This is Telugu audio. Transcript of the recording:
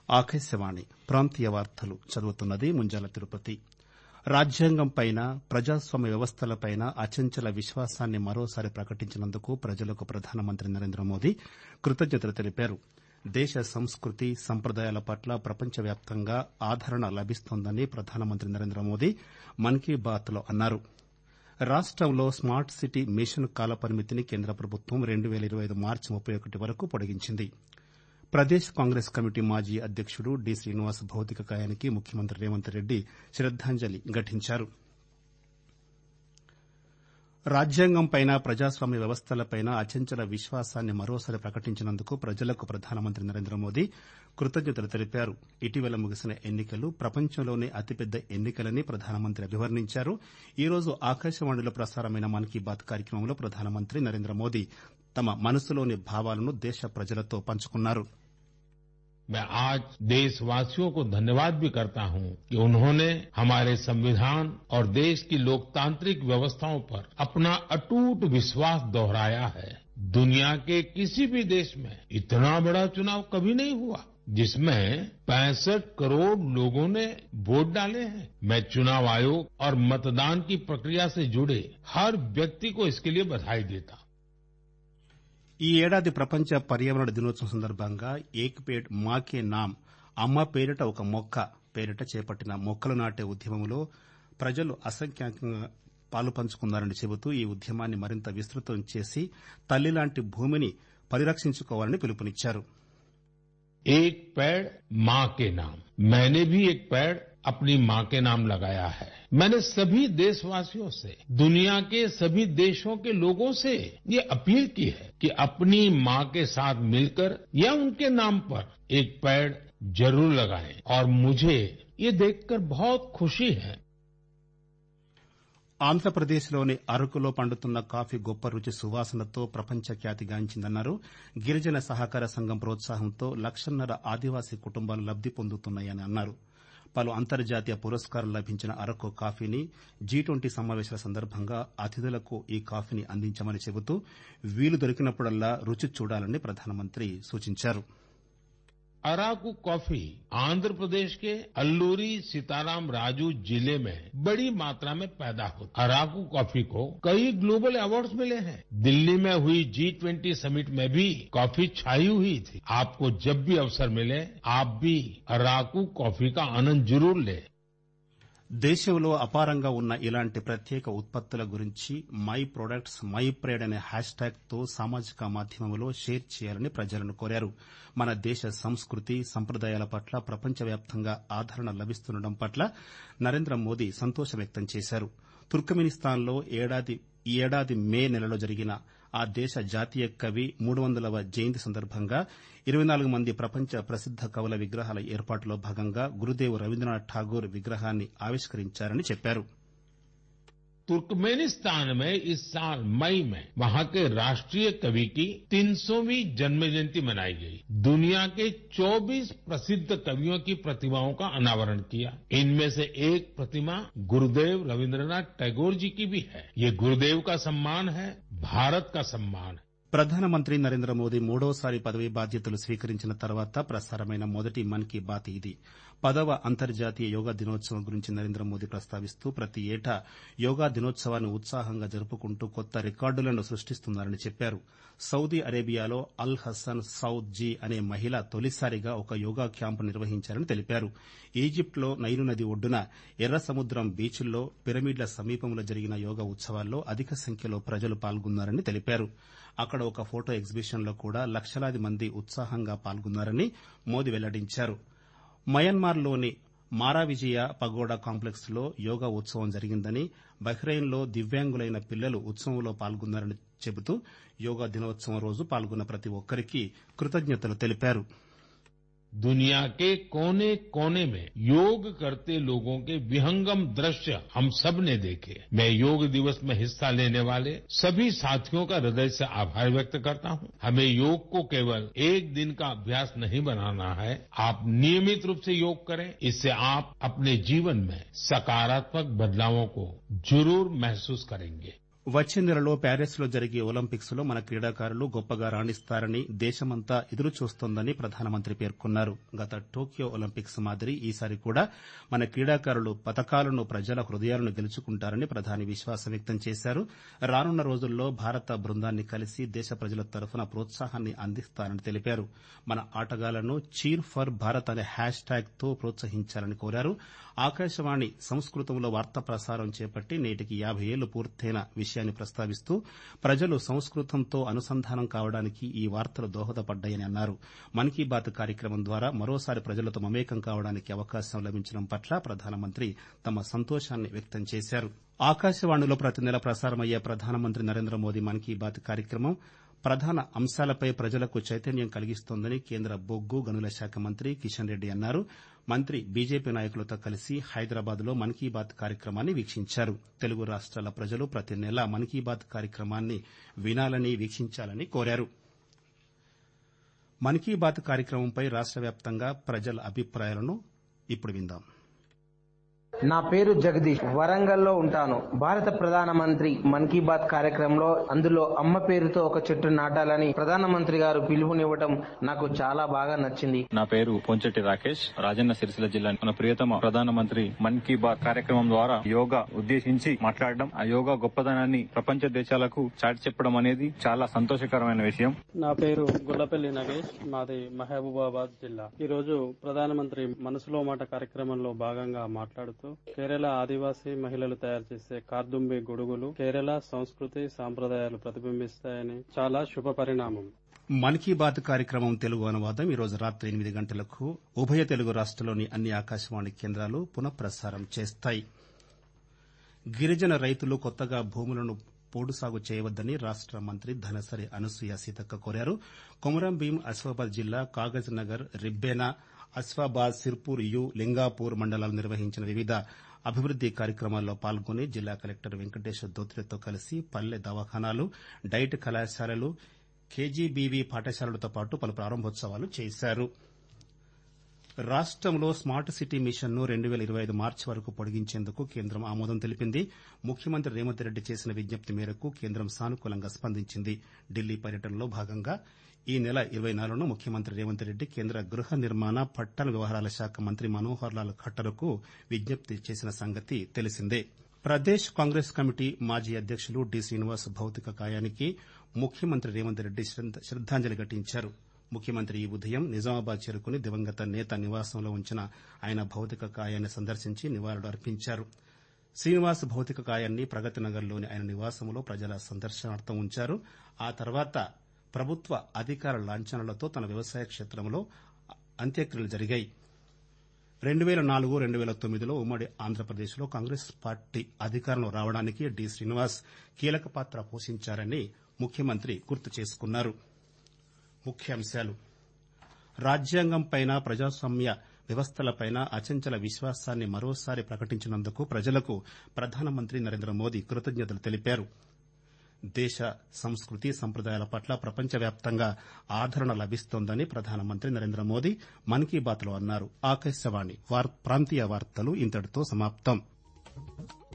ఆకాశవాణి ప్రాంతీయ వార్తలు చదువుతున్నది ముంజాల తిరుపతి రాజ్యాంగంపైన ప్రజాస్వామ్య వ్యవస్థలపైన అచంచల విశ్వాసాన్ని మరోసారి ప్రకటించినందుకు ప్రజలకు ప్రధానమంత్రి నరేంద్ర మోదీ కృతజ్ఞతలు తెలిపారు దేశ సంస్కృతి సంప్రదాయాల పట్ల ప్రపంచవ్యాప్తంగా ఆదరణ లభిస్తోందని ప్రధానమంత్రి నరేంద్ర మోదీ మన్ కీ బాత్ లో అన్నారు రాష్టంలో స్మార్ట్ సిటీ మిషన్ కాలపరిమితిని కేంద్ర ప్రభుత్వం రెండు పేల ఇరవై ఐదు మార్చి ముప్పై ఒకటి వరకు పొడిగించింది ప్రదేశ్ కాంగ్రెస్ కమిటీ మాజీ అధ్యకుడు డి శ్రీనివాస్ భౌతిక కాయానికి ముఖ్యమంత్రి రేవంత్ రెడ్డి శ్రద్దాంజలి ఘటించారు రాజ్యాంగంపైన ప్రజాస్వామ్య వ్యవస్థలపైన అచంచల విశ్వాసాన్ని మరోసారి ప్రకటించినందుకు ప్రజలకు ప్రధానమంత్రి నరేంద్ర మోదీ కృతజ్ఞతలు తెలిపారు ఇటీవల ముగిసిన ఎన్నికలు ప్రపంచంలోనే అతిపెద్ద ఎన్నికలని ప్రధానమంత్రి అభివర్ణించారు ఈ రోజు ఆకాశవాణిలో ప్రసారమైన మన్ కీ బాత్ కార్యక్రమంలో ప్రధానమంత్రి నరేంద్ర మోదీ తమ మనసులోని భావాలను దేశ ప్రజలతో పంచుకున్నారు मैं आज देशवासियों को धन्यवाद भी करता हूं कि उन्होंने हमारे संविधान और देश की लोकतांत्रिक व्यवस्थाओं पर अपना अटूट विश्वास दोहराया है दुनिया के किसी भी देश में इतना बड़ा चुनाव कभी नहीं हुआ जिसमें पैंसठ करोड़ लोगों ने वोट डाले हैं मैं चुनाव आयोग और मतदान की प्रक्रिया से जुड़े हर व्यक्ति को इसके लिए बधाई देता ఈ ఏడాది ప్రపంచ పర్యావరణ దినోత్సవం సందర్భంగా ఏక్ పేడ్ మాకే నామ్ అమ్మ పేరిట ఒక మొక్క పేరిట చేపట్టిన మొక్కలు నాటే ఉద్యమంలో ప్రజలు అసంఖ్యాకంగా పాలుపంచుకున్నారని చెబుతూ ఈ ఉద్యమాన్ని మరింత విస్తృతం చేసి తల్లిలాంటి భూమిని పరిరక్షించుకోవాలని పిలుపునిచ్చారు एक पेड़ माँ के नाम मैंने भी एक पेड़ अपनी माँ के नाम लगाया है मैंने सभी देशवासियों से दुनिया के सभी देशों के लोगों से ये अपील की है कि अपनी माँ के साथ मिलकर या उनके नाम पर एक पेड़ जरूर लगाएं और मुझे ये देखकर बहुत खुशी है ఆంధ్రప్రదేశ్లోని అరకులో పండుతున్న కాఫీ గొప్ప రుచి సువాసనతో ప్రపంచ ఖ్యాతిగాంచిందన్నారు గిరిజన సహకార సంఘం ప్రోత్సాహంతో లక్షన్నర ఆదివాసీ కుటుంబాలు లబ్ది పొందుతున్నాయని అన్నారు పలు అంతర్జాతీయ పురస్కారాలు లభించిన అరకు కాఫీని జీ ట్వంటీ సమావేశాల సందర్భంగా అతిథులకు ఈ కాఫీని అందించామని చెబుతూ వీలు దొరికినప్పుడల్లా రుచి చూడాలని ప్రధానమంత్రి సూచించారు अराकू कॉफी आंध्र प्रदेश के अल्लूरी सीताराम राजू जिले में बड़ी मात्रा में पैदा होती अराकू कॉफी को कई ग्लोबल अवार्ड्स मिले हैं दिल्ली में हुई जी ट्वेंटी समिट में भी कॉफी छाई हुई थी आपको जब भी अवसर मिले आप भी अराकू कॉफी का आनंद जरूर लें దేశంలో అపారంగా ఉన్న ఇలాంటి ప్రత్యేక ఉత్పత్తుల గురించి మై ప్రొడక్ట్స్ మై ప్రేడ్ అనే హ్యాష్ ట్యాగ్ తో సామాజిక మాధ్యమంలో షేర్ చేయాలని ప్రజలను కోరారు మన దేశ సంస్కృతి సంప్రదాయాల పట్ల ప్రపంచవ్యాప్తంగా ఆదరణ లభిస్తుండటం పట్ల నరేంద్ర మోదీ సంతోషం వ్యక్తం చేశారు తుర్కమెనిస్తాన్లో ఈ ఏడాది మే నెలలో జరిగిన ఆ దేశ జాతీయ కవి మూడు వందలవ జయంతి సందర్భంగా ఇరవై నాలుగు మంది ప్రపంచ ప్రసిద్ద కవుల విగ్రహాల ఏర్పాటులో భాగంగా గురుదేవ్ రవీంద్రనాథ్ ఠాగూర్ విగ్రహాన్ని ఆవిష్కరించారని చెప్పారు तुर्कमेनिस्तान में इस साल मई में वहां के राष्ट्रीय कवि की 300वीं जन्म जयंती मनाई गई दुनिया के 24 प्रसिद्ध कवियों की प्रतिमाओं का अनावरण किया इनमें से एक प्रतिमा गुरुदेव रविन्द्रनाथ टैगोर जी की भी है ये गुरुदेव का सम्मान है भारत का सम्मान है ప్రధానమంత్రి నరేంద్ర మోదీ మూడోసారి పదవీ బాధ్యతలు స్వీకరించిన తర్వాత ప్రసారమైన మొదటి మన్ కీ బాత్ ఇది పదవ అంతర్జాతీయ యోగా దినోత్సవం గురించి నరేంద్ర మోదీ ప్రస్తావిస్తూ ప్రతి ఏటా యోగా దినోత్సవాన్ని ఉత్సాహంగా జరుపుకుంటూ కొత్త రికార్డులను సృష్టిస్తున్నారని చెప్పారు సౌదీ అరేబియాలో అల్ హసన్ సౌద్ జీ అనే మహిళ తొలిసారిగా ఒక యోగా క్యాంపు నిర్వహించారని తెలిపారు ఈజిప్ట్లో నైలు నది ఒడ్డున ఎర్ర సముద్రం బీచ్ల్లో పిరమిడ్ల సమీపంలో జరిగిన యోగా ఉత్సవాల్లో అధిక సంఖ్యలో ప్రజలు పాల్గొన్నారని తెలిపారు అక్కడ ఒక ఫోటో ఎగ్జిబిషన్లో కూడా లక్షలాది మంది ఉత్సాహంగా పాల్గొన్నారని మోదీ వెల్లడించారు మయన్మార్లోని మారావిజయ పగోడా కాంప్లెక్స్ లో యోగా ఉత్సవం జరిగిందని బహ్రెయిన్లో దివ్యాంగులైన పిల్లలు ఉత్సవంలో పాల్గొన్నారని చెబుతూ యోగా దినోత్సవం రోజు పాల్గొన్న ప్రతి ఒక్కరికీ కృతజ్ఞతలు తెలిపారు दुनिया के कोने कोने में योग करते लोगों के विहंगम दृश्य हम सब ने देखे मैं योग दिवस में हिस्सा लेने वाले सभी साथियों का हृदय से आभार व्यक्त करता हूं हमें योग को केवल एक दिन का अभ्यास नहीं बनाना है आप नियमित रूप से योग करें इससे आप अपने जीवन में सकारात्मक बदलावों को जरूर महसूस करेंगे వచ్చే నెలలో ప్యారిస్లో జరిగే ఒలింపిక్స్ లో మన క్రీడాకారులు గొప్పగా రాణిస్తారని దేశమంతా ఎదురుచూస్తోందని ప్రధానమంత్రి పేర్కొన్నారు గత టోక్యో ఒలింపిక్స్ మాదిరి ఈసారి కూడా మన క్రీడాకారులు పతకాలను ప్రజల హృదయాలను గెలుచుకుంటారని ప్రధాని విశ్వాసం వ్యక్తం చేశారు రానున్న రోజుల్లో భారత బృందాన్ని కలిసి దేశ ప్రజల తరఫున ప్రోత్సాహాన్ని అందిస్తారని తెలిపారు మన ఆటగాళ్లను చీర్ ఫర్ భారత్ అనే హ్యాష్ ట్యాగ్ తో ప్రోత్సహించాలని కోరారు ఆకాశవాణి సంస్కృతంలో వార్తా ప్రసారం చేపట్టి నేటికి యాబై ఏళ్లు పూర్తయిన విషయాన్ని ప్రస్తావిస్తూ ప్రజలు సంస్కృతంతో అనుసంధానం కావడానికి ఈ వార్తలు దోహదపడ్డాయని అన్నారు మన్ కీ బాత్ కార్యక్రమం ద్వారా మరోసారి ప్రజలతో మమేకం కావడానికి అవకాశం లభించడం పట్ల ప్రధానమంత్రి తమ సంతోషాన్ని వ్యక్తం చేశారు ఆకాశవాణిలో ప్రతి నెల ప్రసారమయ్యే ప్రధానమంత్రి నరేంద్ర మోదీ మన్ కీ బాత్ కార్యక్రమం ప్రధాన అంశాలపై ప్రజలకు చైతన్యం కలిగిస్తోందని కేంద్ర బొగ్గు గనుల శాఖ మంత్రి కిషన్ రెడ్డి అన్నారు మంత్రి బీజేపీ నాయకులతో కలిసి హైదరాబాద్ లో మన్ కీ బాత్ కార్యక్రమాన్ని వీక్షించారు తెలుగు రాష్ట్రాల ప్రజలు ప్రతి నెలా మన్ కీ బాత్ కార్యక్రమాన్ని వినాలని వీక్షించాలని కోరారు మన్ కీ బాత్ కార్యక్రమంపై రాష్ట వ్యాప్తంగా ప్రజల అభిప్రాయాలను ఇప్పుడు విందాం నా పేరు జగదీష్ వరంగల్లో ఉంటాను భారత ప్రధానమంత్రి మన్ కీ బాత్ కార్యక్రమంలో అందులో అమ్మ పేరుతో ఒక చెట్టు నాటాలని ప్రధానమంత్రి గారు పిలుపునివ్వటం నాకు చాలా బాగా నచ్చింది నా పేరు పొంచెట్టి రాకేష్ రాజన్న సిరిసిల్ల జిల్లా మన ప్రియతమ ప్రధానమంత్రి మన్ కీ బాత్ కార్యక్రమం ద్వారా యోగా ఉద్దేశించి మాట్లాడడం ఆ యోగా గొప్పదనాన్ని ప్రపంచ దేశాలకు చాటి చెప్పడం అనేది చాలా సంతోషకరమైన విషయం నా పేరు గుల్లపల్లి నగేష్ మాది మహబూబాబాద్ జిల్లా ఈ రోజు ప్రధానమంత్రి మనసులో మాట కార్యక్రమంలో భాగంగా మాట్లాడుతూ కేరళ ఆదివాసీ మహిళలు తయారు చేసే కార్దుంబి గొడుగులు కేరళ సంస్కృతి సాంప్రదాయాలు ప్రతిబింబిస్తాయని చాలా శుభ పరిణామం మన్ కీ బాత్ కార్యక్రమం తెలుగు అనువాదం ఈరోజు రాత్రి ఎనిమిది గంటలకు ఉభయ తెలుగు రాష్ట్రాల్లోని అన్ని ఆకాశవాణి కేంద్రాలు పునఃప్రసారం చేస్తాయి గిరిజన రైతులు కొత్తగా భూములను పోడు సాగు చేయవద్దని రాష్ట మంత్రి ధనసరి అనసూయ సీతక్క కోరారు కొమరం భీం అసిఫాబాద్ జిల్లా కాగజ్ నగర్ రిబ్బేనా అసిఫాబాద్ సిర్పూర్ యు లింగాపూర్ మండలాలు నిర్వహించిన వివిధ అభివృద్ది కార్యక్రమాల్లో పాల్గొని జిల్లా కలెక్టర్ వెంకటేష్ దోత్రేతో కలిసి పల్లె దవాఖానాలు డైట్ కళాశాలలు కేజీబీవీ పాఠశాలలతో పాటు పలు ప్రారంభోత్సవాలు చేశారు రాష్టంలో స్మార్ట్ సిటీ మిషన్ను రెండు వేల ఇరవై ఐదు మార్చి వరకు పొడిగించేందుకు కేంద్రం ఆమోదం తెలిపింది ముఖ్యమంత్రి రేవంత్ రెడ్డి చేసిన విజ్ఞప్తి మేరకు కేంద్రం సానుకూలంగా స్పందించింది ఢిల్లీ పర్యటనలో భాగంగా ఈ నెల ఇరవై నాలుగున ముఖ్యమంత్రి రేవంత్ రెడ్డి కేంద్ర గృహ నిర్మాణ పట్టణ వ్యవహారాల శాఖ మంత్రి మనోహర్ లాల్ ఖట్టర్కు విజ్ఞప్తి చేసిన సంగతి తెలిసిందే ప్రదేశ్ కాంగ్రెస్ కమిటీ మాజీ అధ్యకులు డి శ్రీనివాస్ భౌతిక కాయానికి ముఖ్యమంత్రి రేవంత్ రెడ్డి శ్రద్దాంజలి ఘటించారు ముఖ్యమంత్రి ఈ ఉదయం నిజామాబాద్ చేరుకుని దివంగత నేత నివాసంలో ఉంచిన ఆయన భౌతిక కాయాన్ని సందర్శించి నివాళులు అర్పించారు శ్రీనివాస్ భౌతిక కాయాన్ని ప్రగతి నగర్లోని ఆయన నివాసంలో ప్రజల సందర్శనార్థం ఉంచారు ఆ తర్వాత ప్రభుత్వ అధికార లాంఛనాలతో తన వ్యవసాయ క్షేత్రంలో అంత్యక్రియలు జరిగాయి రెండు వేల నాలుగు రెండు వేల తొమ్మిదిలో ఉమ్మడి ఆంధ్రప్రదేశ్లో కాంగ్రెస్ పార్టీ అధికారంలో రావడానికి డి శ్రీనివాస్ కీలక పాత్ర పోషించారని ముఖ్యమంత్రి గుర్తు చేసుకున్నారు ముఖ్యాంశాలు రాజ్యాంగంపైన ప్రజాస్వామ్య వ్యవస్థలపైన అచంచల విశ్వాసాన్ని మరోసారి ప్రకటించినందుకు ప్రజలకు ప్రధానమంత్రి నరేంద్ర మోదీ కృతజ్ఞతలు తెలిపారు దేశ సంస్కృతి సంప్రదాయాల పట్ల ప్రపంచవ్యాప్తంగా ఆదరణ లభిస్తోందని ప్రధానమంత్రి నరేంద్ర మోదీ మన్ కీ బాత్లో అన్నారు ఆకాశవాణి ప్రాంతీయ వార్తలు ఇంతటితో సమాప్తం